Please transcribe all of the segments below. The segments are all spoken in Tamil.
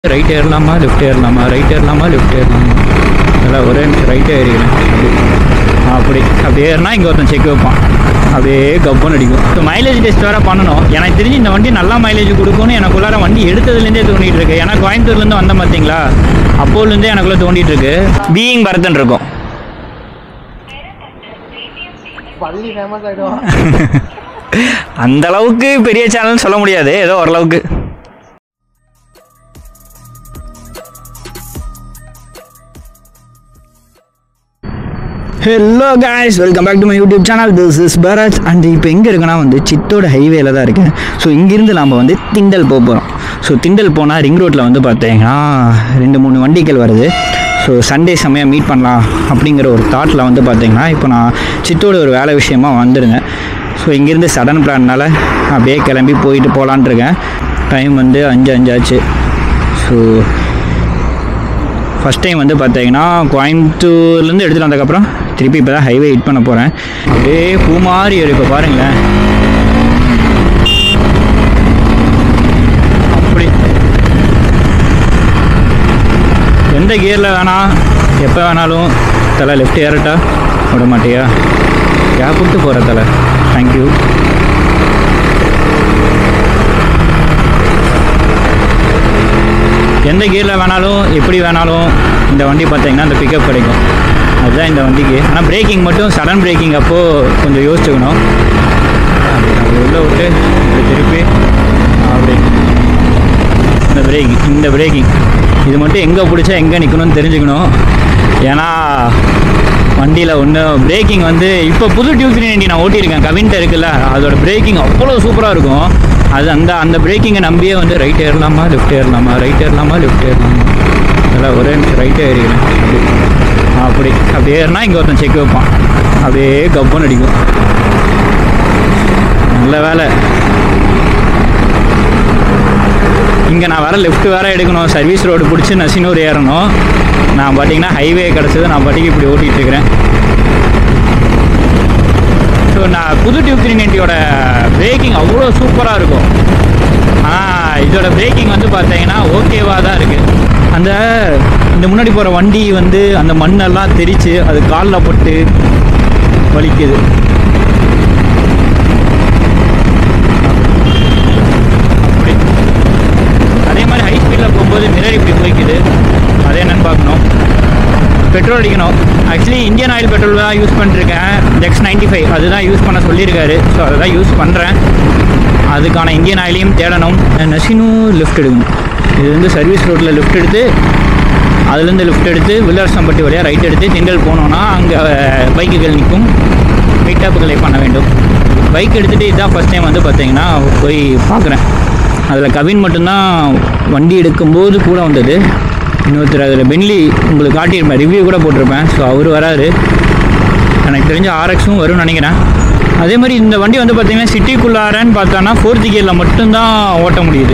ரைட் ஏறலாமா லெஃப்ட் ஏறலாமா ரைட் ஏறலாமா லெஃப்ட் ஏறலாமா அதெல்லாம் ஒரே நிமிஷம் ரைட்டே ஏறிக்கிறேன் அப்படி அப்படி ஏறினா இங்கே ஒருத்தன் செக் வைப்பான் அப்படியே கப்புன்னு அடிக்கும் இப்போ மைலேஜ் டெஸ்ட் வேறு பண்ணணும் எனக்கு தெரிஞ்சு இந்த வண்டி நல்லா மைலேஜ் கொடுக்கும்னு எனக்குள்ளார வண்டி எடுத்ததுலேருந்தே தோண்டிட்டு இருக்கு ஏன்னா கோயம்புத்தூர்லேருந்து வந்தேன் பார்த்தீங்களா அப்போலேருந்தே எனக்குள்ளே தோண்டிட்டு இருக்கு பீயிங் பரதன் இருக்கும் பள்ளி ஃபேமஸ் ஆகிடும் அந்த அளவுக்கு பெரிய சேனல்னு சொல்ல முடியாது ஏதோ ஓரளவுக்கு hello guys welcome back to my YouTube channel this is Bharath and இப்போ எங்கே இருக்குன்னா வந்து சித்தோட ஹைவேல தான் இருக்கேன் ஸோ இங்கேருந்து நம்ம வந்து திண்டல் போக போகிறோம் ஸோ திண்டல் போனால் ரிங் ரோட்டில் வந்து பார்த்தீங்கன்னா ரெண்டு மூணு வண்டிகள் வருது ஸோ சண்டே செம்மையாக மீட் பண்ணலாம் அப்படிங்கிற ஒரு தாட்டில் வந்து பார்த்தீங்கன்னா இப்போ நான் சித்தோட ஒரு வேலை விஷயமா வந்திருந்தேன் ஸோ இங்கேருந்து சடன் பிளான்னால அப்படியே கிளம்பி போயிட்டு போகலான் இருக்கேன் டைம் வந்து அஞ்சு அஞ்சாச்சு ஸோ ஃபஸ்ட் டைம் வந்து பார்த்தீங்கன்னா கோயம்புத்தூர்லேருந்து எடுத்துகிட்டு வந்ததுக்கப்புறம் திருப்பி இப்போ தான் ஹைவே ஹிட் பண்ண போகிறேன் அப்படியே பூ மாதிரி வரும் இப்போ பாருங்களேன் அப்படி எந்த கியரில் வேணாம் எப்போ வேணாலும் தலை லெஃப்ட் ஏறட்டா விட மாட்டியா கேப் விட்டு போகிற தலை தேங்க்யூ எந்த கியரில் வேணாலும் எப்படி வேணாலும் இந்த வண்டி பார்த்தீங்கன்னா இந்த பிக்கப் கிடைக்கும் அதுதான் இந்த வண்டிக்கு ஆனால் பிரேக்கிங் மட்டும் சடன் பிரேக்கிங் அப்போது கொஞ்சம் யோசிச்சுக்கணும் அப்படி அப்படி உள்ளே விட்டு இப்படி திருப்பி அப்படி இந்த பிரேக்கிங் இந்த பிரேக்கிங் இது மட்டும் எங்கே பிடிச்சா எங்கே நிற்கணும்னு தெரிஞ்சுக்கணும் ஏன்னா வண்டியில் ஒன்று பிரேக்கிங் வந்து இப்போ புது டியூப் த்ரீ நான் ஓட்டியிருக்கேன் கவின்ட்ட இருக்குல்ல அதோட பிரேக்கிங் அவ்வளோ சூப்பராக இருக்கும் அது அந்த அந்த பிரேக்கிங்கை நம்பியே வந்து ரைட் ஏறலாமா லெஃப்ட் ஏறலாமா ரைட் ஏறலாமா லெஃப்ட் ஏறலாமா அதெல்லாம் ஒரே நிமிஷம் ரைட்டே ஏறிக்கிறேன் அப்படி அப்படி அப்படி ஏறினா இங்கே ஒருத்தன் செக் வைப்பான் அப்படியே கப்புன்னு அடிக்கும் நல்ல வேலை இங்கே நான் வேறு லெஃப்ட் வேறு எடுக்கணும் சர்வீஸ் ரோடு பிடிச்சி நசினூர் ஏறணும் நான் பார்த்தீங்கன்னா ஹைவே கிடச்சது நான் பாட்டிக்கு இப்படி ஓட்டிகிட்டு இருக்கிறேன் ஸோ நான் புது டியூப் த்ரீ நைன்ட்டியோட பிரேக்கிங் அவ்வளோ சூப்பராக இருக்கும் ஆனால் இதோட பிரேக்கிங் வந்து பார்த்தீங்கன்னா ஓகேவாக தான் இருக்குது அந்த இந்த முன்னாடி போகிற வண்டி வந்து அந்த மண்ணெல்லாம் தெரித்து அது காலில் பட்டு வலிக்குது அப்படி அதே மாதிரி ஹை ஸ்பீடில் போகும்போது மிரர் இப்படி போய்க்குது அதே என்னன்னு பார்க்கணும் பெட்ரோல் அடிக்கணும் ஆக்சுவலி இந்தியன் ஆயில் பெட்ரோல் தான் யூஸ் பண்ணிருக்கேன் எக்ஸ் நைன்டி ஃபைவ் அதுதான் யூஸ் பண்ண சொல்லியிருக்காரு ஸோ அதை தான் யூஸ் பண்ணுறேன் அதுக்கான இந்தியன் ஆயிலையும் தேடணும் நசினும் லிஃப்ட் எடுக்கணும் இது வந்து சர்வீஸ் ரோட்டில் லிஃப்ட் எடுத்து அதுலேருந்து லிஃப்ட் எடுத்து வில்லரசம்பட்டி வழியாக ரைட் எடுத்து திண்டல் போனோன்னா அங்கே பைக்குகள் நிற்கும் மீட்டப்புகளை பண்ண வேண்டும் பைக் எடுத்துகிட்டு இதுதான் ஃபஸ்ட் டைம் வந்து பார்த்தீங்கன்னா போய் பார்க்குறேன் அதில் கவின் மட்டும்தான் வண்டி எடுக்கும்போது கூட வந்தது இன்னொருத்தர் அதில் பென்லி உங்களுக்கு காட்டியிருப்பேன் ரிவ்யூ கூட போட்டிருப்பேன் ஸோ அவர் வராரு எனக்கு தெரிஞ்ச ஆர்எக்ஸும் வரும்னு நினைக்கிறேன் அதே மாதிரி இந்த வண்டி வந்து பார்த்தீங்கன்னா சிட்டிக்குள்ளாரன்னு பார்த்தோன்னா ஃபோர்த் கியரில் மட்டும்தான் ஓட்ட முடியுது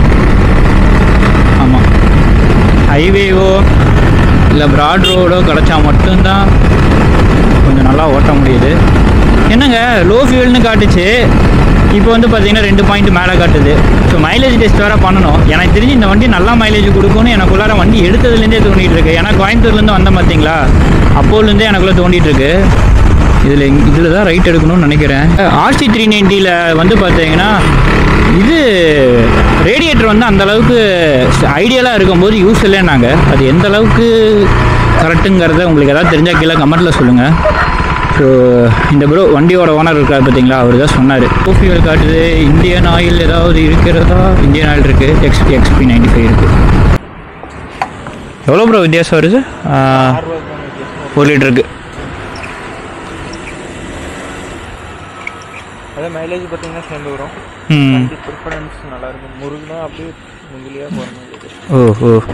ஆமாம் ஹைவேவோ இல்லை ப்ராட் ரோடோ கிடச்சா மட்டும்தான் கொஞ்சம் நல்லா ஓட்ட முடியுது என்னங்க லோ ஃபியூல்னு காட்டுச்சு இப்போ வந்து பார்த்தீங்கன்னா ரெண்டு பாயிண்ட் மேலே காட்டுது ஸோ மைலேஜ் டெஸ்ட் வேறு பண்ணணும் எனக்கு தெரிஞ்சு இந்த வண்டி நல்லா மைலேஜ் கொடுக்கும்னு எனக்குள்ளார வண்டி எடுத்ததுலேருந்தே தோண்டிட்டு இருக்கு ஏன்னா கோயம்புத்தூர்லேருந்து வந்தேன் பார்த்தீங்களா அப்போலேருந்தே எனக்குள்ளே தோண்டிட்டு இருக்கு இதில் இதில் தான் ரைட் எடுக்கணும்னு நினைக்கிறேன் ஆர்சி த்ரீ நைன்ட்டியில் வந்து பார்த்தீங்கன்னா இது ரேடியேட்டர் வந்து அந்த அளவுக்கு ஐடியலாக இருக்கும்போது யூஸ் இல்லைன்னாங்க அது எந்த அளவுக்கு கரெக்டுங்கிறத உங்களுக்கு ஏதாவது தெரிஞ்சால் கீழே கமெண்ட்டில் சொல்லுங்கள் ஸோ இந்த ப்ரோ வண்டியோட ஓனர் இருக்கார் பார்த்தீங்களா அவர் தான் சொன்னார் ஓஃபியல் காட்டுது இந்தியன் ஆயில் ஏதாவது இருக்கிறதா இந்தியன் ஆயில் இருக்குது எக்ஸ் எக்ஸ்பி நைன்டி ஃபைவ் இருக்குது எவ்வளோ ப்ரோ வித்தியாசம் வருது ஆ, ஒரு லிட்டருக்கு அதே மைலேஜ் பார்த்தீங்கன்னா சேர்ந்து வரும் ம் வண்டி ப்ரிஃபரன்ஸ் நல்லா இருக்கும் முருகுனா அப்படியே முங்கிலியாக போகிற மாதிரி இருக்கும் ஓ ஓ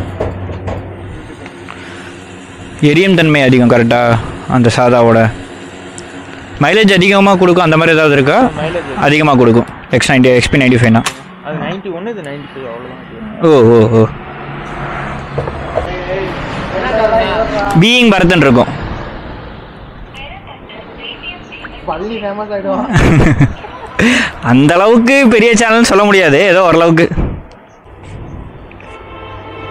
எரியும் தன்மை அதிகம் கரெக்டாக அந்த சாதாவோட மைலேஜ் அதிகமாக கொடுக்கும் அந்த மாதிரி ஏதாவது இருக்கா மைலேஜ் அதிகமாக கொடுக்கும் எக்ஸ் நைன்டி எக்ஸ்பி நைன்டி ஃபைவ்னா அது நைன்ட்டி ஒன்று இது நைன்ட்டி ஃபைவ் அவ்வளோதான் ஓ ஓ ஓ பீயிங் பரதன் இருக்கும் பள்ளி ஃபேமஸ் ஆகிடும் அந்த அளவுக்கு பெரிய சேனல்னு சொல்ல முடியாது ஏதோ ஓரளவுக்கு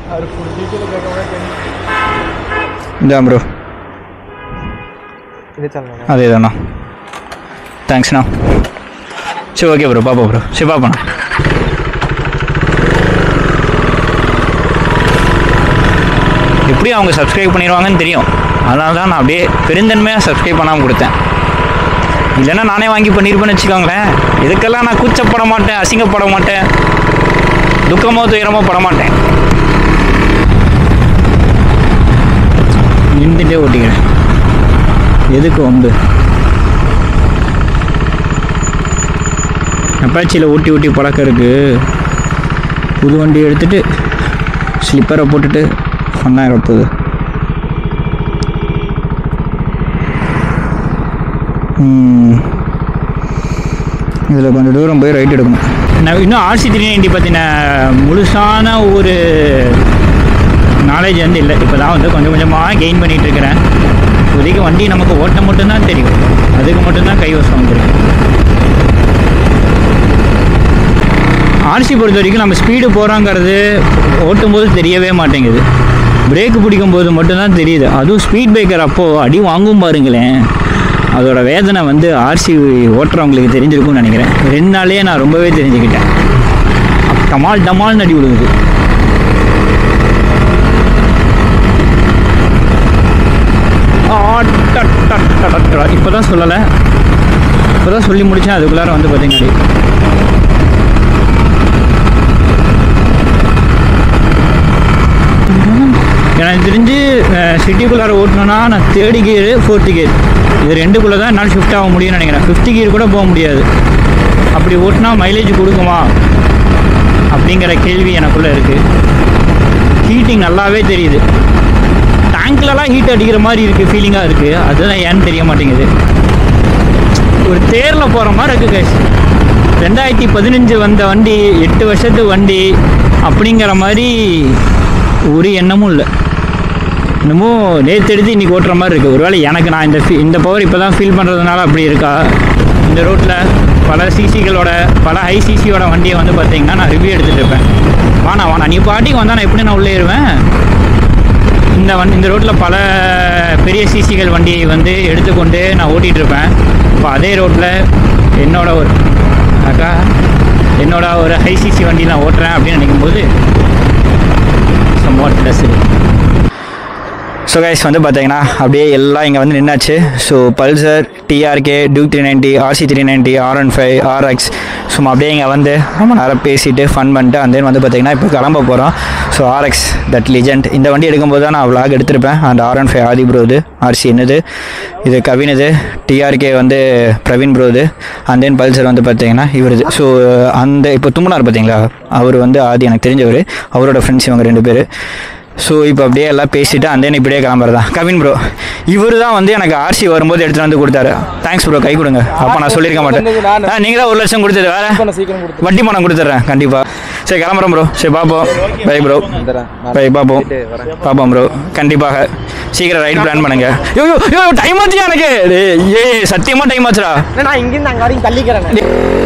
அவர் ஃபுல் டீட்டெயில் கேட்கவே தெரியும் இந்தா ப்ரோ இது சொல்லணும் அதே தானா தேங்க்ஸ்ண்ணா சரி ஓகே ப்ரோ பாப்பா ப்ரோ சரி பாப்பா எப்படி அவங்க சப்ஸ்கிரைப் பண்ணிடுவாங்கன்னு தெரியும் அதனால தான் நான் அப்படியே பெருந்தன்மையாக சப்ஸ்கிரைப் பண்ணாமல் கொடுத்தேன் இல்லைன்னா நானே வாங்கி பண்ணியிருப்பேன்னு வச்சுக்கோங்களேன் இதுக்கெல்லாம் நான் கூச்சப்பட மாட்டேன் அசிங்கப்பட மாட்டேன் துக்கமோ துயரமோ பட மாட்டேன் நின்றுட்டே ஓட்டிக்கிறேன் எதுக்கு வம்பு அப்பாச்சியில் ஊட்டி ஊட்டி பழக்கம் இருக்குது புது வண்டி எடுத்துட்டு ஸ்லிப்பரை போட்டுட்டு ஃபன்னாக இருப்பது இதில் கொஞ்சம் தூரம் போய் ரைட் எடுக்கணும் நான் இன்னும் ஆர்சி த்ரீ நைன்டி பற்றின முழுசான ஒரு நாலேஜ் வந்து இல்லை இப்போ தான் வந்து கொஞ்சம் கொஞ்சமாக கெயின் பண்ணிகிட்டு இருக்கிறேன் இப்போதைக்கு வண்டி நமக்கு ஓட்ட மட்டும்தான் தெரியும் அதுக்கு மட்டும்தான் கைவசம் வந்துருக்கு ஆர்சி பொறுத்த வரைக்கும் நம்ம ஸ்பீடு போகிறோங்கிறது ஓட்டும்போது தெரியவே மாட்டேங்குது பிரேக் பிடிக்கும் போது மட்டும்தான் தெரியுது அதுவும் ஸ்பீட் பிரேக்கர் அப்போது அடி வாங்கும் பாருங்களேன் அதோட வேதனை வந்து ஆர்சி ஓட்டுறவங்களுக்கு தெரிஞ்சிருக்கும்னு நினைக்கிறேன் ரெண்டு நாள்லேயே நான் ரொம்பவே தெரிஞ்சுக்கிட்டேன் டமால் டமால் அடி விழுகுது இப்போ தான் சொல்லலை இப்போ தான் சொல்லி முடித்தேன் அதுக்குள்ளார வந்து பார்த்தீங்கன்னா எனக்கு தெரிஞ்சு சிட்டிக்குள்ளார ஓட்டணும்னா நான் தேர்டு கியரு ஃபோர்த்து கியர் இது ரெண்டுக்குள்ளே தான் என்னால் ஷிஃப்ட் ஆக முடியும்னு நினைக்கிறேன் ஃபிஃப்த் கியர் கூட போக முடியாது அப்படி ஓட்டினா மைலேஜ் கொடுக்குமா அப்படிங்கிற கேள்வி எனக்குள்ளே இருக்குது ஹீட்டிங் நல்லாவே தெரியுது டேங்க்லலாம் ஹீட் அடிக்கிற மாதிரி இருக்குது ஃபீலிங்காக இருக்குது அதுதான் ஏன்னு தெரிய மாட்டேங்குது ஒரு தேரில் போகிற மாதிரி இருக்குது கைஸ் ரெண்டாயிரத்தி பதினஞ்சு வந்த வண்டி எட்டு வருஷத்து வண்டி அப்படிங்கிற மாதிரி ஒரு எண்ணமும் இல்லை இன்னமும் நேற்று எடுத்து இன்றைக்கி ஓட்டுற மாதிரி இருக்குது ஒருவேளை எனக்கு நான் இந்த ஃபீ இந்த பவர் இப்போ தான் ஃபீல் பண்ணுறதுனால அப்படி இருக்கா இந்த ரோட்டில் பல சிசிகளோட பல ஹை சிசியோட வண்டியை வந்து பார்த்தீங்கன்னா நான் ரிவ்யூ எடுத்துகிட்டு இருப்பேன் வாண்ணா வாண்ணா நீ பாட்டிக்கு வந்தால் நான் எப்படி நான் உள்ளே ஏறுவேன் இந்த வண்டி இந்த ரோட்டில் பல பெரிய சிசிகள் வண்டியை வந்து எடுத்துக்கொண்டு நான் ஓட்டிகிட்டு இருப்பேன் இப்போ அதே ரோட்டில் என்னோட ஒரு அக்கா என்னோட ஒரு ஹை சிசி வண்டி நான் ஓட்டுறேன் அப்படின்னு நினைக்கும்போது சம்வாட் ப்ளஸ் ஸோ கைஸ் வந்து பார்த்தீங்கன்னா அப்படியே எல்லாம் இங்கே வந்து நின்னாச்சு so Pulsar TRK Duke three ninety RC three ninety R one five RX சும்மா அப்படியே இங்கே வந்து ரொம்ப நேரம் பேசிட்டு ஃபன் பண்ணிட்டு அந்த வந்து பார்த்தீங்கன்னா இப்போ கிளம்ப போகிறோம் ஸோ ஆர்எக்ஸ் தட் லிஜெண்ட் இந்த வண்டி எடுக்கும்போது தான் நான் vlog எடுத்திருப்பேன் அந்த ஆர் ஒன் ஃபைவ் ஆதி ப்ரோது ஆர்சி என்னது இது கவினது டிஆர்கே வந்து பிரவீன் ப்ரோது அண்ட் தென் பல்சர் வந்து பார்த்தீங்கன்னா இவருது ஸோ அந்த இப்போ தும்முனார் பார்த்தீங்களா அவர் வந்து ஆதி எனக்கு தெரிஞ்சவர் அவரோட ஃப்ரெண்ட்ஸ் இவங்க ரெண்டு பேர் ஸோ இப்போ அப்படியே எல்லாம் பேசிட்டு அந்த இப்படியே கிளம்புறதா கவின் ப்ரோ இவர் தான் வந்து எனக்கு ஆர்சி வரும்போது எடுத்துகிட்டு வந்து கொடுத்தாரு தேங்க்ஸ் ப்ரோ கை கொடுங்க அப்போ நான் சொல்லியிருக்க மாட்டேன் ஆ நீங்கள் தான் ஒரு லட்சம் கொடுத்தது வேற பண்ண சீக்கிரம் கொடுத்து வட்டி பணம் கொடுத்துட்றேன் கண்டிப்பாக சரி கிளம்புறோம் ப்ரோ சரி பார்ப்போம் பை ப்ரோ வந்துடுறேன் நான் பை பார்ப்போம் போயிட்டு வரேன் பார்ப்போம் ப்ரோ கண்டிப்பாக சீக்கிரம் ரைட் பிளான் பண்ணுங்க யோ யோ யோ டைம் ஆச்சு எனக்கு டேய், ஏய் சத்தியமாக டைம் ஆச்சுடா நான் இங்கிருந்து அங்க வரைக்கும் தள்ளிக்கிறேன்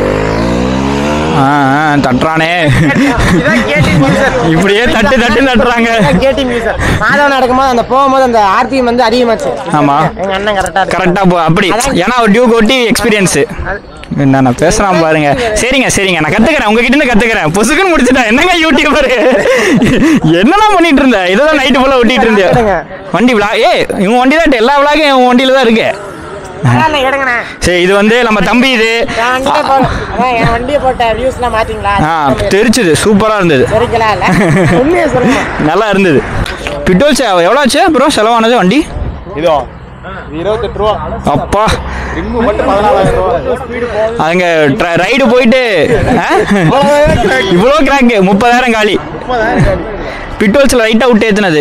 ஆ ஆ, தட்டுறானே இப்படியே தட்டு தட்டு தட்டுறாங்க கேட்டி மியூசர் மாதவன் நடக்கும்போது அந்த போகும்போது அந்த ஆர்பிஎம் வந்து அதிகமாச்சு ஆமா எங்க அண்ணன் கரெக்டா கரெக்டா போ அப்படி ஏன்னா ஒரு டியூக் ஓட்டி எக்ஸ்பீரியன்ஸ் என்ன நான் பேசுறான் பாருங்க சரிங்க சரிங்க நான் கத்துக்கிறேன் உங்ககிட்ட இருந்து கத்துக்கிறேன் பொசுக்குன்னு முடிச்சுட்டேன் என்னங்க யூடியூபர் என்னலாம் பண்ணிட்டு இருந்த இதெல்லாம் நைட்டு போல ஓட்டிட்டு இருந்தேன் வண்டி விழா ஏ இவன் வண்டி தான் எல்லா விழாக்கும் என் வண்டியில தான் இருக்கு பரவாயில்ல எடுங்கண்ணே சரி இது வந்து நம்ம தம்பி இது என் வண்டியில போ அதான் என் வண்டியை போட்ட வியூஸ்லாம் மாத்தீங்களா ஆ தெரிச்சுது சூப்பரா இருந்தது சரிங்களா இல்ல உண்மையை சொல்லுங்க நல்லா இருந்தது பெட்ரோல் சே எவ்வளோ ஆச்சு ப்ரோ செலவானது வண்டி இதோ இது இருபத்தெட்டு ரூபா அப்பா ரிம்மு மட்டும் பதினாலாயிரம் ரூபா அங்க ரைடு போயிட்டு ஆ? இவ்வளோ கிராக்கு முப்பதாயிரம் காலி பிட்டோல்ஸில் லைட்டாக விட்டு ஏற்றுனது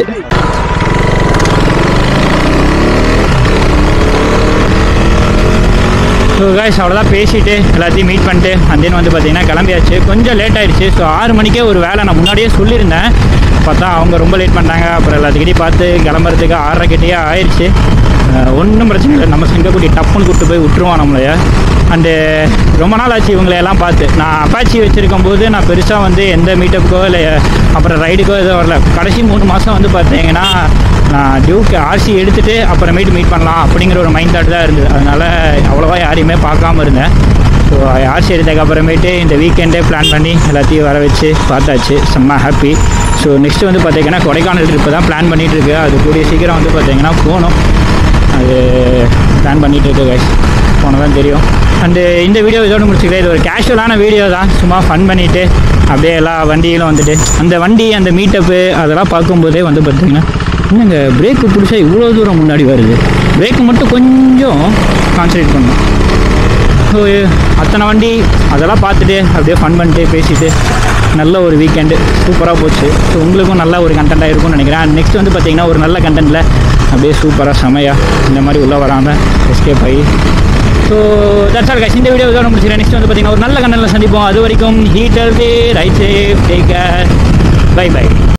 ஸோ காய்ஸ் அவ்வளோதான் பேசிட்டு எல்லாத்தையும் மீட் பண்ணிட்டு அந்த தென் வந்து பார்த்தீங்கன்னா கிளம்பியாச்சு கொஞ்சம் லேட் ஆயிடுச்சு ஸோ ஆறு மணிக்கே ஒரு வேலை நான் முன்னாடியே சொல்லியிருந்தேன் பார்த்தா அவங்க ரொம்ப லேட் பண்ணிட்டாங்க அப்புறம் எல்லாத்துக்கிட்டையும் பார்த்து கிளம்புறதுக்கு ஆறரை கிட்டேயே ஆயிடுச்சு ஒன்றும் பிரச்சனை இல்லை நம்ம சிங்கக்குட்டி டப்புன்னு கூப்பிட்டு போய் விட்டுருவான் நம்மளைய அண்டு ரொம்ப நாள் ஆச்சு இவங்களை எல்லாம் பார்த்து நான் அப்பாச்சி வச்சுருக்கும் போது நான் பெருசாக வந்து எந்த மீட்டப்புக்கோ இல்லை அப்புறம் ரைடுக்கோ எதுவும் வரல கடைசி மூணு மாதம் வந்து பார்த்தீங்கன்னா நான் டியூக் ஆர்சி எடுத்துகிட்டு அப்புறமேட்டு மீட் பண்ணலாம் அப்படிங்கிற ஒரு மைண்ட் தாட் தான் இருந்தது அதனால் அவ்வளோவா யாரையுமே பார்க்காம இருந்தேன் ஸோ ஆர்சி எடுத்ததுக்கு அப்புறமேட்டு இந்த வீக்கெண்டே பிளான் பண்ணி எல்லாத்தையும் வர வச்சு பார்த்தாச்சு செம்ம ஹாப்பி ஸோ நெக்ஸ்ட் வந்து பார்த்தீங்கன்னா கொடைக்கானல் ட்ரிப்பு தான் பிளான் பண்ணிகிட்டு இருக்கு அது கூடிய சீக்கிரம் வந்து பார்த்தீங்கன்னா போகணும் அது பிளான் பண்ணிகிட்டு இருக்கு கைஸ் போனால் தான் தெரியும் அண்டு இந்த வீடியோ இதோட முடிச்சுக்கிறேன் இது ஒரு கேஷுவலான வீடியோ தான் சும்மா ஃபன் பண்ணிவிட்டு அப்படியே எல்லா வண்டியிலும் வந்துட்டு அந்த வண்டி அந்த மீட்டப்பு அதெல்லாம் பார்க்கும்போதே வந்து பார்த்தீங்கன்னா என்னங்க பிரேக்கு பிடிச்சா இவ்வளோ தூரம் முன்னாடி வருது பிரேக்கு மட்டும் கொஞ்சம் கான்சன்ட்ரேட் பண்ணணும் ஸோ அத்தனை வண்டி அதெல்லாம் பார்த்துட்டு அப்படியே ஃபன் பண்ணிட்டு பேசிட்டு நல்ல ஒரு வீக்கெண்டு சூப்பராக போச்சு ஸோ உங்களுக்கும் நல்ல ஒரு கண்டென்ட்டாக இருக்கும்னு நினைக்கிறேன் நெக்ஸ்ட் வந்து பார்த்தீங்கன்னா ஒரு நல்ல கண்டென்ட்டில் அப்படியே சூப்பராக செமையாக இந்த மாதிரி உள்ளே வராமல் எஸ்கேப் ஆகி ஸோ தட்ஸ் ஆல் கைஸ் இந்த வீடியோ இதோட முடிச்சுக்கிறேன் நெக்ஸ்ட் வந்து பார்த்தீங்கன்னா ஒரு நல்ல கண்டென்ட்டில் சந்திப்போம் அது வரைக்கும் heater ride safe take care bye by